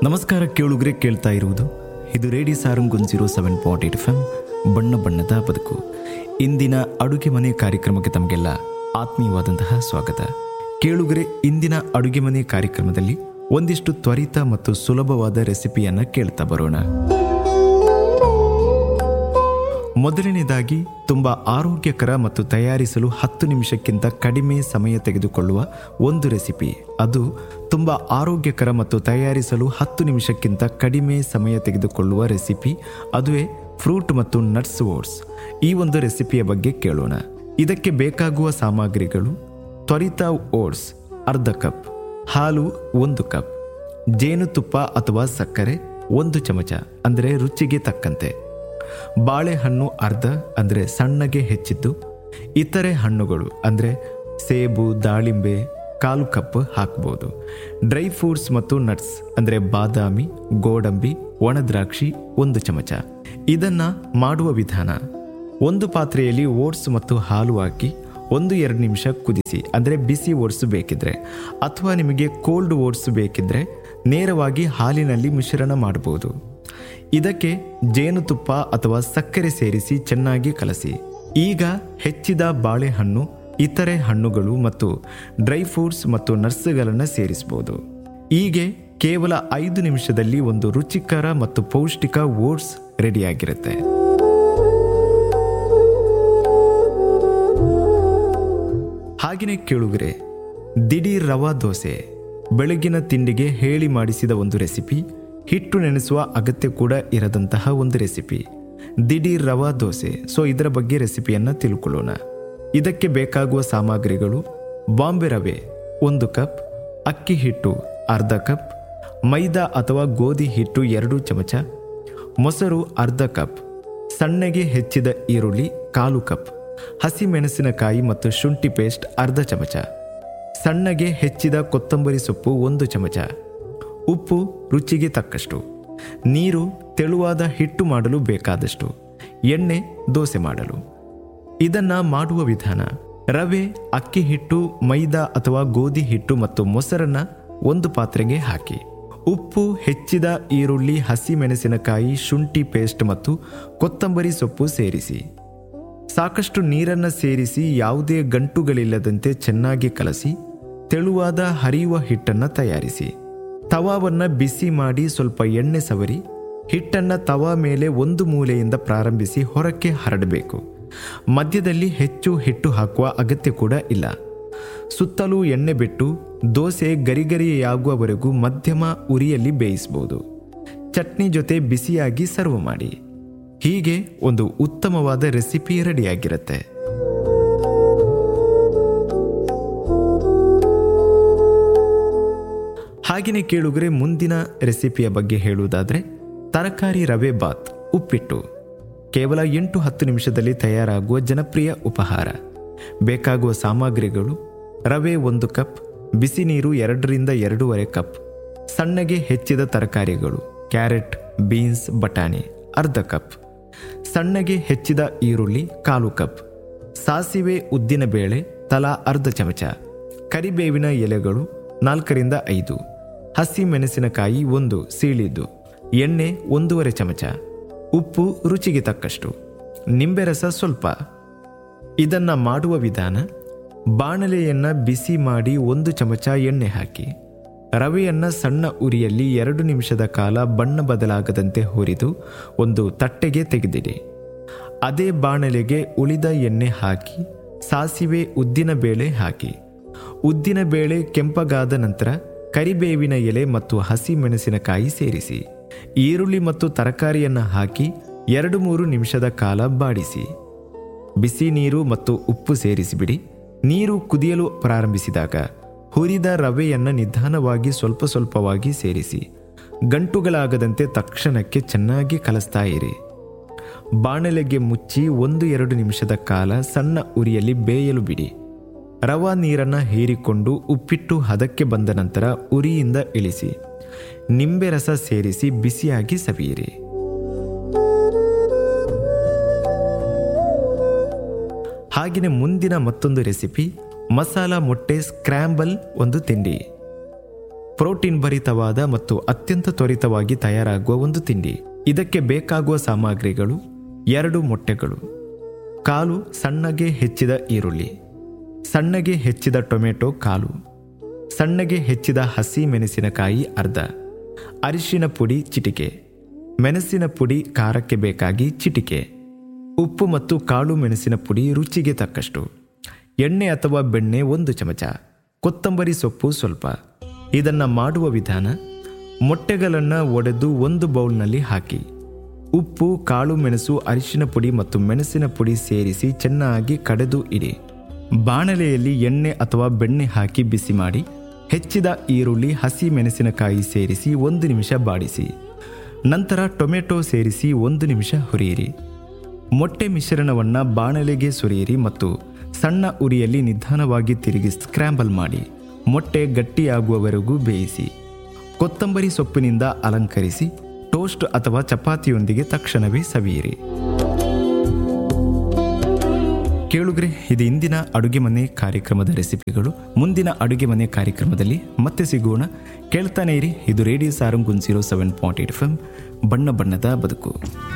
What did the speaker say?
ನಮಸ್ಕಾರ ಕೇಳುಗ್ರೆ ಕೇಳ್ತಾ ಇರುವುದು ಇದು radio Sarang zero seven point eight F M ಬಣ್ಣ ಬಣ್ಣದ ಬದುಕು ಇಂದಿನ ಅಡುಗೆ ಮನೆ ಕಾರ್ಯಕ್ರಮಕ್ಕೆ ತಮಗೆಲ್ಲ ಆತ್ಮೀಯವಾದಂತಹ ಸ್ವಾಗತ ಕೇಳುಗರೆ ಇಂದಿನ ಅಡುಗೆ ಮನೆ ಕಾರ್ಯಕ್ರಮದಲ್ಲಿ ಒಂದಿಷ್ಟು ತ್ವರಿತ ಮತ್ತು ಸುಲಭವಾದ ರೆಸಿಪಿಯನ್ನು ಕೇಳ್ತಾ ಬರೋಣ ಮೊದಲನೇದಾಗಿ ತುಂಬ ಆರೋಗ್ಯಕರ ಮತ್ತು ತಯಾರಿಸಲು ಹತ್ತು ನಿಮಿಷಕ್ಕಿಂತ ಕಡಿಮೆ ಸಮಯ ತೆಗೆದುಕೊಳ್ಳುವ ಒಂದು ರೆಸಿಪಿ ಅದು ತುಂಬ ಆರೋಗ್ಯಕರ ಮತ್ತು ತಯಾರಿಸಲು ಹತ್ತು ನಿಮಿಷಕ್ಕಿಂತ ಕಡಿಮೆ ಸಮಯ ತೆಗೆದುಕೊಳ್ಳುವ ರೆಸಿಪಿ ಅದುವೇ ಫ್ರೂಟ್ ಮತ್ತು ನಟ್ಸ್ ಓಟ್ಸ್ ಈ ಒಂದು ರೆಸಿಪಿಯ ಬಗ್ಗೆ ಕೇಳೋಣ ಇದಕ್ಕೆ ಬೇಕಾಗುವ ಸಾಮಗ್ರಿಗಳು ತ್ವರಿತ ಓಟ್ಸ್ ಅರ್ಧ ಕಪ್ ಹಾಲು ಒಂದು ಕಪ್ ಜೇನುತುಪ್ಪ ಅಥವಾ ಸಕ್ಕರೆ ಒಂದು ಚಮಚ ಅಂದರೆ ರುಚಿಗೆ ತಕ್ಕಂತೆ ಬಾಳೆಹಣ್ಣು ಅರ್ಧ ಅಂದರೆ ಸಣ್ಣಗೆ ಹೆಚ್ಚಿದ್ದು ಇತರೆ ಹಣ್ಣುಗಳು ಅಂದರೆ ಸೇಬು ದಾಳಿಂಬೆ ಕಾಲು ಕಪ್ ಹಾಕ್ಬೋದು ಡ್ರೈ ಫ್ರೂಟ್ಸ್ ಮತ್ತು ನಟ್ಸ್ ಅಂದರೆ ಬಾದಾಮಿ ಗೋಡಂಬಿ ಒಣದ್ರಾಕ್ಷಿ ಒಂದು ಚಮಚ ಇದನ್ನ ಮಾಡುವ ವಿಧಾನ ಒಂದು ಪಾತ್ರೆಯಲ್ಲಿ ಓಟ್ಸ್ ಮತ್ತು ಹಾಲು ಹಾಕಿ ಒಂದು ಎರಡು ನಿಮಿಷ ಕುದಿಸಿ ಅಂದರೆ ಬಿಸಿ ಓಟ್ಸ್ ಬೇಕಿದ್ರೆ ಅಥವಾ ನಿಮಗೆ ಕೋಲ್ಡ್ ಓಟ್ಸ್ ಬೇಕಿದ್ರೆ ನೇರವಾಗಿ ಹಾಲಿನಲ್ಲಿ ಮಿಶ್ರಣ ಮಾಡಬಹುದು ಇದಕ್ಕೆ ಜೇನುತುಪ್ಪ ಅಥವಾ ಸಕ್ಕರೆ ಸೇರಿಸಿ ಚೆನ್ನಾಗಿ ಕಲಸಿ ಈಗ ಹೆಚ್ಚಿದ ಬಾಳೆಹಣ್ಣು ಇತರೆ ಹಣ್ಣುಗಳು ಮತ್ತು ಡ್ರೈ ಫ್ರೂಟ್ಸ್ ಮತ್ತು ನಟ್ಸ್ಗಳನ್ನು ಸೇರಿಸಬಹುದು ಹೀಗೆ ಕೇವಲ ಐದು ನಿಮಿಷದಲ್ಲಿ ಒಂದು ರುಚಿಕರ ಮತ್ತು ಪೌಷ್ಟಿಕ ಓಟ್ಸ್ ರೆಡಿಯಾಗಿರುತ್ತೆ ಹಾಗೆಯೇ ಕೇಳುಗರೆ ದಿಢೀರ್ ರವಾ ದೋಸೆ ಬೆಳಗಿನ ತಿಂಡಿಗೆ ಹೇಳಿ ಮಾಡಿಸಿದ ಒಂದು ರೆಸಿಪಿ ಹಿಟ್ಟು ನೆನೆಸುವ ಅಗತ್ಯ ಕೂಡ ಇರದಂತಹ ಒಂದು ರೆಸಿಪಿ ದಿಢೀರ್ ರವಾ ದೋಸೆ ಸೊ ಇದರ ಬಗ್ಗೆ ರೆಸಿಪಿಯನ್ನು ತಿಳ್ಕೊಳ್ಳೋಣ ಇದಕ್ಕೆ ಬೇಕಾಗುವ ಸಾಮಗ್ರಿಗಳು ಬಾಂಬೆ ರವೆ ಒಂದು ಕಪ್ ಅಕ್ಕಿ ಹಿಟ್ಟು ಅರ್ಧ ಕಪ್ ಮೈದಾ ಅಥವಾ ಗೋಧಿ ಹಿಟ್ಟು ಎರಡು ಚಮಚ ಮೊಸರು ಅರ್ಧ ಕಪ್ ಸಣ್ಣಗೆ ಹೆಚ್ಚಿದ ಈರುಳ್ಳಿ ಕಾಲು ಕಪ್ ಹಸಿ ಮೆಣಸಿನಕಾಯಿ ಮತ್ತು ಶುಂಠಿ ಪೇಸ್ಟ್ ಅರ್ಧ ಚಮಚ ಸಣ್ಣಗೆ ಹೆಚ್ಚಿದ ಕೊತ್ತಂಬರಿ ಸೊಪ್ಪು ಒಂದು ಚಮಚ ಉಪ್ಪು ರುಚಿಗೆ ತಕ್ಕಷ್ಟು ನೀರು ತೆಳುವಾದ ಹಿಟ್ಟು ಮಾಡಲು ಬೇಕಾದಷ್ಟು ಎಣ್ಣೆ ದೋಸೆ ಮಾಡಲು ಇದನ್ನ ಮಾಡುವ ವಿಧಾನ ರವೆ ಅಕ್ಕಿ ಹಿಟ್ಟು ಮೈದಾ ಅಥವಾ ಗೋಧಿ ಹಿಟ್ಟು ಮತ್ತು ಮೊಸರನ್ನ ಒಂದು ಪಾತ್ರೆಗೆ ಹಾಕಿ ಉಪ್ಪು ಹೆಚ್ಚಿದ ಈರುಳ್ಳಿ ಹಸಿ ಮೆಣಸಿನಕಾಯಿ ಶುಂಠಿ ಪೇಸ್ಟ್ ಮತ್ತು ಕೊತ್ತಂಬರಿ ಸೊಪ್ಪು ಸೇರಿಸಿ ಸಾಕಷ್ಟು ನೀರನ್ನು ಸೇರಿಸಿ ಯಾವುದೇ ಗಂಟುಗಳಿಲ್ಲದಂತೆ ಚೆನ್ನಾಗಿ ಕಲಸಿ ತೆಳುವಾದ ಹರಿಯುವ ಹಿಟ್ಟನ್ನು ತಯಾರಿಸಿ ತವಾವನ್ನು ಬಿಸಿ ಮಾಡಿ ಸ್ವಲ್ಪ ಎಣ್ಣೆ ಸವರಿ ಹಿಟ್ಟನ್ನು ತವಾ ಮೇಲೆ ಒಂದು ಮೂಲೆಯಿಂದ ಪ್ರಾರಂಭಿಸಿ ಹೊರಕ್ಕೆ ಹರಡಬೇಕು ಮಧ್ಯದಲ್ಲಿ ಹೆಚ್ಚು ಹಿಟ್ಟು ಹಾಕುವ ಅಗತ್ಯ ಕೂಡ ಇಲ್ಲ ಸುತ್ತಲೂ ಎಣ್ಣೆ ಬಿಟ್ಟು ದೋಸೆ ಗರಿಗರಿಯಾಗುವವರೆಗೂ ಮಧ್ಯಮ ಉರಿಯಲ್ಲಿ ಬೇಯಿಸಬಹುದು ಚಟ್ನಿ ಜೊತೆ ಬಿಸಿಯಾಗಿ ಸರ್ವ್ ಮಾಡಿ ಹೀಗೆ ಒಂದು ಉತ್ತಮವಾದ ರೆಸಿಪಿ ರೆಡಿಯಾಗಿರುತ್ತೆ ಹಾಗೆಯೇ ಕೇಳುಗರೆ ಮುಂದಿನ ರೆಸಿಪಿಯ ಬಗ್ಗೆ ಹೇಳುವುದಾದರೆ ತರಕಾರಿ ರವೆ ಬಾತ್ ಉಪ್ಪಿಟ್ಟು ಕೇವಲ ಎಂಟು ಹತ್ತು ನಿಮಿಷದಲ್ಲಿ ತಯಾರಾಗುವ ಜನಪ್ರಿಯ ಉಪಹಾರ ಬೇಕಾಗುವ ಸಾಮಗ್ರಿಗಳು ರವೆ ಒಂದು ಕಪ್ ಬಿಸಿ ನೀರು ಎರಡರಿಂದ ಎರಡೂವರೆ ಕಪ್ ಸಣ್ಣಗೆ ಹೆಚ್ಚಿದ ತರಕಾರಿಗಳು ಕ್ಯಾರೆಟ್ ಬೀನ್ಸ್ ಬಟಾಣಿ ಅರ್ಧ ಕಪ್ ಸಣ್ಣಗೆ ಹೆಚ್ಚಿದ ಈರುಳ್ಳಿ ಕಾಲು ಕಪ್ ಸಾಸಿವೆ ಉದ್ದಿನಬೇಳೆ ತಲಾ ಅರ್ಧ ಚಮಚ ಕರಿಬೇವಿನ ಎಲೆಗಳು ನಾಲ್ಕರಿಂದ ಐದು ಹಸಿ ಮೆಣಸಿನಕಾಯಿ ಒಂದು ಸೀಳಿದ್ದು ಎಣ್ಣೆ ಒಂದೂವರೆ ಚಮಚ ಉಪ್ಪು ರುಚಿಗೆ ತಕ್ಕಷ್ಟು ನಿಂಬೆ ರಸ ಸ್ವಲ್ಪ ಇದನ್ನ ಮಾಡುವ ವಿಧಾನ ಬಾಣಲೆಯನ್ನ ಬಿಸಿ ಮಾಡಿ ಒಂದು ಚಮಚ ಎಣ್ಣೆ ಹಾಕಿ ರವೆಯನ್ನ ಸಣ್ಣ ಉರಿಯಲ್ಲಿ ಎರಡು ನಿಮಿಷದ ಕಾಲ ಬಣ್ಣ ಬದಲಾಗದಂತೆ ಹುರಿದು ಒಂದು ತಟ್ಟೆಗೆ ತೆಗೆದಿಡಿ ಅದೇ ಬಾಣಲೆಗೆ ಉಳಿದ ಎಣ್ಣೆ ಹಾಕಿ ಸಾಸಿವೆ ಉದ್ದಿನ ಬೇಳೆ ಹಾಕಿ ಉದ್ದಿನ ಬೇಳೆ ಕೆಂಪಗಾದ ನಂತರ ಕರಿಬೇವಿನ ಎಲೆ ಮತ್ತು ಹಸಿ ಮೆಣಸಿನಕಾಯಿ ಸೇರಿಸಿ ಈರುಳ್ಳಿ ಮತ್ತು ತರಕಾರಿಯನ್ನು ಹಾಕಿ ಎರಡು ಮೂರು ನಿಮಿಷದ ಕಾಲ ಬಾಡಿಸಿ ಬಿಸಿ ನೀರು ಮತ್ತು ಉಪ್ಪು ಸೇರಿಸಿಬಿಡಿ ನೀರು ಕುದಿಯಲು ಪ್ರಾರಂಭಿಸಿದಾಗ ಹುರಿದ ರವೆಯನ್ನು ನಿಧಾನವಾಗಿ ಸ್ವಲ್ಪ ಸ್ವಲ್ಪವಾಗಿ ಸೇರಿಸಿ ಗಂಟುಗಳಾಗದಂತೆ ತಕ್ಷಣಕ್ಕೆ ಚೆನ್ನಾಗಿ ಕಲಿಸ್ತಾ ಇರಿ ಬಾಣಲೆಗೆ ಮುಚ್ಚಿ ಒಂದು ಎರಡು ನಿಮಿಷದ ಕಾಲ ಸಣ್ಣ ಉರಿಯಲ್ಲಿ ಬೇಯಲು ಬಿಡಿ ರವಾ ನೀರನ್ನು ಹೀರಿಕೊಂಡು ಉಪ್ಪಿಟ್ಟು ಹದಕ್ಕೆ ಬಂದ ನಂತರ ಉರಿಯಿಂದ ಇಳಿಸಿ ನಿಂಬೆ ರಸ ಸೇರಿಸಿ ಬಿಸಿಯಾಗಿ ಸವಿಯಿರಿ ಹಾಗೆಯೇ ಮುಂದಿನ ಮತ್ತೊಂದು ರೆಸಿಪಿ ಮಸಾಲ ಮೊಟ್ಟೆ ಸ್ಕ್ರ್ಯಾಂಬಲ್ ಒಂದು ತಿಂಡಿ ಪ್ರೋಟೀನ್ ಭರಿತವಾದ ಮತ್ತು ಅತ್ಯಂತ ತ್ವರಿತವಾಗಿ ತಯಾರಾಗುವ ಒಂದು ತಿಂಡಿ ಇದಕ್ಕೆ ಬೇಕಾಗುವ ಸಾಮಗ್ರಿಗಳು ಎರಡು ಮೊಟ್ಟೆಗಳು ಕಾಲು ಸಣ್ಣಗೆ ಹೆಚ್ಚಿದ ಈರುಳ್ಳಿ ಸಣ್ಣಗೆ ಹೆಚ್ಚಿದ ಟೊಮೆಟೊ ಕಾಲು ಸಣ್ಣಗೆ ಹೆಚ್ಚಿದ ಹಸಿ ಮೆಣಸಿನಕಾಯಿ ಅರ್ಧ ಅರಿಶಿನ ಪುಡಿ ಚಿಟಿಕೆ ಮೆಣಸಿನ ಪುಡಿ ಖಾರಕ್ಕೆ ಬೇಕಾಗಿ ಚಿಟಿಕೆ ಉಪ್ಪು ಮತ್ತು ಕಾಳು ಮೆಣಸಿನ ಪುಡಿ ರುಚಿಗೆ ತಕ್ಕಷ್ಟು ಎಣ್ಣೆ ಅಥವಾ ಬೆಣ್ಣೆ ಒಂದು ಚಮಚ ಕೊತ್ತಂಬರಿ ಸೊಪ್ಪು ಸ್ವಲ್ಪ ಇದನ್ನು ಮಾಡುವ ವಿಧಾನ ಮೊಟ್ಟೆಗಳನ್ನು ಒಡೆದು ಒಂದು ಬೌಲ್ನಲ್ಲಿ ಹಾಕಿ ಉಪ್ಪು ಕಾಳು ಮೆಣಸು ಅರಿಶಿನ ಪುಡಿ ಮತ್ತು ಮೆಣಸಿನ ಪುಡಿ ಸೇರಿಸಿ ಚೆನ್ನಾಗಿ ಕಡೆದು ಇಡಿ ಬಾಣಲೆಯಲ್ಲಿ ಎಣ್ಣೆ ಅಥವಾ ಬೆಣ್ಣೆ ಹಾಕಿ ಬಿಸಿ ಮಾಡಿ ಹೆಚ್ಚಿದ ಈರುಳ್ಳಿ ಹಸಿ ಮೆಣಸಿನಕಾಯಿ ಸೇರಿಸಿ ಒಂದು ನಿಮಿಷ ಬಾಡಿಸಿ ನಂತರ ಟೊಮೆಟೊ ಸೇರಿಸಿ ಒಂದು ನಿಮಿಷ ಹುರಿಯಿರಿ ಮೊಟ್ಟೆ ಮಿಶ್ರಣವನ್ನು ಬಾಣಲೆಗೆ ಸುರಿಯಿರಿ ಮತ್ತು ಸಣ್ಣ ಉರಿಯಲ್ಲಿ ನಿಧಾನವಾಗಿ ತಿರುಗಿ ಸ್ಕ್ರ್ಯಾಂಬಲ್ ಮಾಡಿ ಮೊಟ್ಟೆ ಗಟ್ಟಿಯಾಗುವವರೆಗೂ ಬೇಯಿಸಿ ಕೊತ್ತಂಬರಿ ಸೊಪ್ಪಿನಿಂದ ಅಲಂಕರಿಸಿ ಟೋಸ್ಟ್ ಅಥವಾ ಚಪಾತಿಯೊಂದಿಗೆ ತಕ್ಷಣವೇ ಸವಿಯಿರಿ ಕೇಳುಗ್ರೆ ಇದು ಇಂದಿನ ಅಡುಗೆ ಮನೆ ಕಾರ್ಯಕ್ರಮದ ರೆಸಿಪಿಗಳು ಮುಂದಿನ ಅಡುಗೆ ಮನೆ ಕಾರ್ಯಕ್ರಮದಲ್ಲಿ ಮತ್ತೆ ಸಿಗೋಣ ಕೇಳ್ತಾನೆ ಇರಿ ಇದು radio Sarang zero seven point eight F M ಬಣ್ಣ ಬಣ್ಣದ ಬದುಕು